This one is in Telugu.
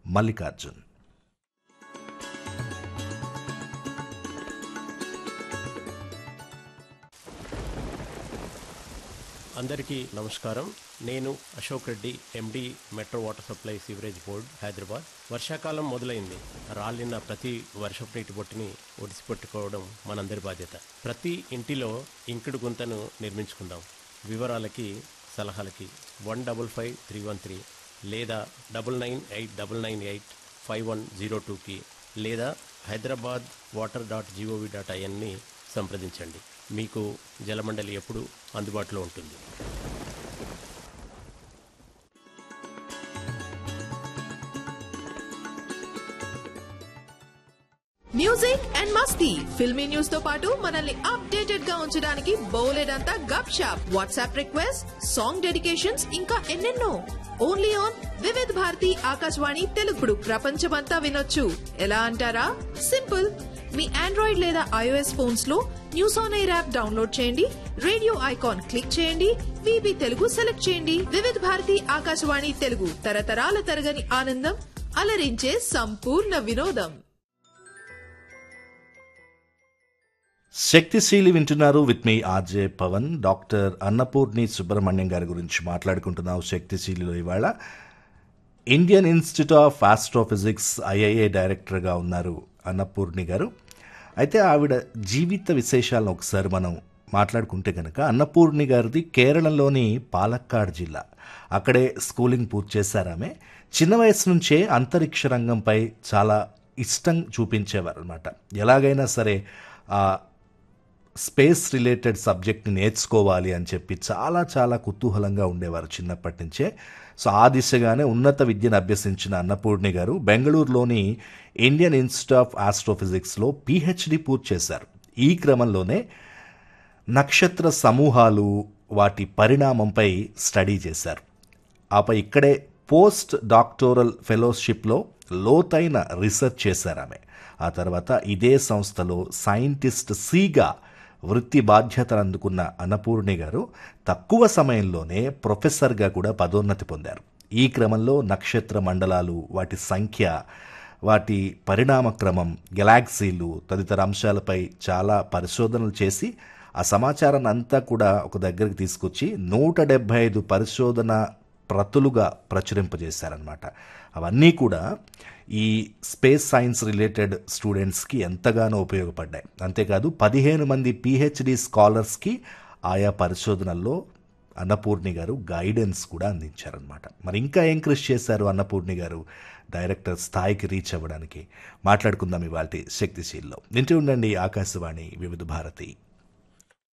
మల్లికార్జున్ అందరికీ నమస్కారం నేను Ashok Reddy MD metro water supply sewerage board Hyderabad వర్షాకాలం మొదలైంది రాలిన ప్రతి వర్షపు నీటి బొట్టుని ఒడిసిపెట్టుకోవడం మనందరి బాధ్యత ప్రతి ఇంటిలో ఇంకుడు గుంతను నిర్మించుకుందాం వివరాలకి సలహాలకి one double five three one three లేదా double nine eight double nine eight five one zero టూకి లేదా Hyderabad water dot G O V dot ఐఎన్ని సంప్రదించండి మీకు జలమండలి ఎప్పుడు అందుబాటులో ఉంటుంది మ్యూజిక్ అండ్ మస్తీ ఫిల్మీ న్యూస్ తో పాటు మనల్ని అప్డేటెడ్ గా ఉంచడానికి బోలెడంతా గప్ షాప్ వాట్సాప్ రిక్వెస్ట్ సాంగ్ డెడికేషన్స్ ఇంకా ఎన్నెన్నో ఓన్లీ ఆన్ వివిధ్ భారతి ఆకాశవాణి తెలుగుడు ప్రపంచమంతా వినొచ్చు ఎలా అంటారా సింపుల్ మీ ఆండ్రాయిడ్ లేదా ఐఓఎస్ ఫోన్స్ లో news on air app download చేయండి రేడియో ఐకాన్ క్లిక్ చేయండి విబి తెలుగు సెలెక్ట్ చేయండి వివిధ్ భారతి ఆకాశవాణి తెలుగు తరతరాల తరగని ఆనందం అలరించే సంపూర్ణ వినోదం శక్తిశీలి వింటున్నారు విత్ మీ ఆర్జే పవన్ డాక్టర్ అన్నపూర్ణి సుబ్రహ్మణ్యం గారి గురించి మాట్లాడుకుంటున్నాం శక్తిశీలిలో ఇవాళ Indian institute of astrophysics IIA డైరెక్టర్గా ఉన్నారు అన్నపూర్ణి గారు అయితే ఆవిడ జీవిత విశేషాలను ఒకసారి మనం మాట్లాడుకుంటే కనుక అన్నపూర్ణి గారిది కేరళలోని పాలక్కాడ్ జిల్లా అక్కడే స్కూలింగ్ పూర్తి చేశారు ఆమె చిన్న వయసు నుంచే అంతరిక్ష రంగంపై చాలా ఇష్టం చూపించేవారు అనమాట ఎలాగైనా సరే ఆ స్పేస్ రిలేటెడ్ సబ్జెక్ట్ని నేర్చుకోవాలి అని చెప్పి చాలా చాలా కుతూహలంగా ఉండేవారు చిన్నప్పటి నుంచే సో ఆ దిశగానే ఉన్నత విద్యను అభ్యసించిన అన్నపూర్ణి గారు బెంగళూరులోని ఇండియన్ ఇన్స్టిట్యూట్ ఆఫ్ ఆస్ట్రోఫిజిక్స్లో పిహెచ్డి పూర్తి చేశారు ఈ క్రమంలోనే నక్షత్ర సమూహాలు వాటి పరిణామంపై స్టడీ చేశారు ఆపై ఇక్కడే పోస్ట్ డాక్టోరల్ ఫెలోషిప్లో లోతైన రీసెర్చ్ చేశారు ఆమె ఆ తర్వాత ఇదే సంస్థలో సైంటిస్ట్ సిగా వృత్తి బాధ్యతలు అందుకున్న అన్నపూర్ణి గారు తక్కువ సమయంలోనే ప్రొఫెసర్గా కూడా పదోన్నతి పొందారు ఈ క్రమంలో నక్షత్ర మండలాలు వాటి సంఖ్య వాటి పరిణామ క్రమం గెలాక్సీలు తదితర అంశాలపై చాలా పరిశోధనలు చేసి ఆ సమాచారాన్ని అంతా కూడా ఒక దగ్గరికి తీసుకొచ్చి నూట డెబ్బై ఐదు పరిశోధన ప్రతులుగా ప్రచురింపజేశారనమాట అవన్నీ కూడా ఈ స్పేస్ సైన్స్ రిలేటెడ్ స్టూడెంట్స్కి ఎంతగానో ఉపయోగపడ్డాయి అంతేకాదు పదిహేను మంది పిహెచ్డి స్కాలర్స్కి ఆయా పరిశోధనల్లో అన్నపూర్ణి గారు గైడెన్స్ కూడా అందించారనమాట మరి ఇంకా ఏం కృషి చేశారు అన్నపూర్ణి గారు డైరెక్టర్ స్థాయికి రీచ్ అవ్వడానికి మాట్లాడుకుందాం ఇవాళ శక్తిశీల్లో వింటూ ఉండండి ఆకాశవాణి వివిధ భారతి